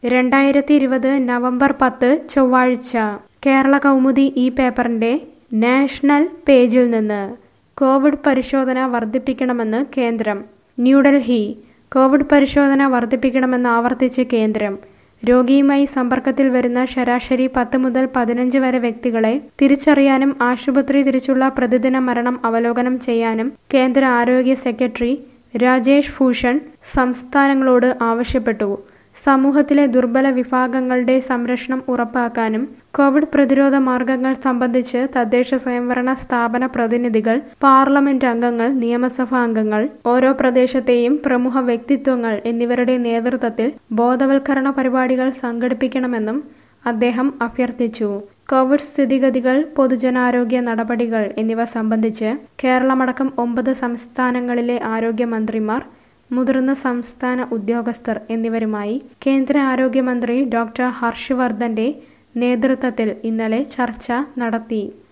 രണ്ടായിരത്തി ഇരുപത് നവംബർ പത്ത് ചൊവ്വാഴ്ച കേരള കൗമുദി ഈ പേപ്പറിന്റെ നാഷണൽ പേജിൽ നിന്ന് കോവിഡ് പരിശോധന വർദ്ധിപ്പിക്കണമെന്ന് കേന്ദ്രം ന്യൂഡൽഹി കോവിഡ് പരിശോധന വർദ്ധിപ്പിക്കണമെന്ന് ആവർത്തിച്ച് കേന്ദ്രം രോഗിയുമായി സമ്പർക്കത്തിൽ വരുന്ന ശരാശരി പത്ത് മുതൽ പതിനഞ്ച് വരെ വ്യക്തികളെ തിരിച്ചറിയാനും ആശുപത്രി തിരിച്ചുള്ള പ്രതിദിന മരണം അവലോകനം ചെയ്യാനും കേന്ദ്ര ആരോഗ്യ സെക്രട്ടറി രാജേഷ് ഭൂഷൺ സംസ്ഥാനങ്ങളോട് ആവശ്യപ്പെട്ടു സമൂഹത്തിലെ ദുർബല വിഭാഗങ്ങളുടെ സംരക്ഷണം ഉറപ്പാക്കാനും കോവിഡ് പ്രതിരോധ മാർഗങ്ങൾ സംബന്ധിച്ച് തദ്ദേശ സ്വയംഭരണ സ്ഥാപന പ്രതിനിധികൾ പാർലമെന്റ് അംഗങ്ങൾ നിയമസഭാ അംഗങ്ങൾ ഓരോ പ്രദേശത്തെയും പ്രമുഖ വ്യക്തിത്വങ്ങൾ എന്നിവരുടെ നേതൃത്വത്തിൽ ബോധവൽക്കരണ പരിപാടികൾ സംഘടിപ്പിക്കണമെന്നും അദ്ദേഹം അഭ്യർത്ഥിച്ചു കോവിഡ് സ്ഥിതിഗതികൾ പൊതുജനാരോഗ്യ നടപടികൾ എന്നിവ സംബന്ധിച്ച് കേരളമടക്കം ഒമ്പത് സംസ്ഥാനങ്ങളിലെ ആരോഗ്യമന്ത്രിമാർ മുതിർന്ന സംസ്ഥാന ഉദ്യോഗസ്ഥർ എന്നിവരുമായി കേന്ദ്ര ആരോഗ്യമന്ത്രി ഡോക്ടർ ഹർഷ് വർദ്ധന്റെ നേതൃത്വത്തിൽ ഇന്നലെ ചർച്ച നടത്തി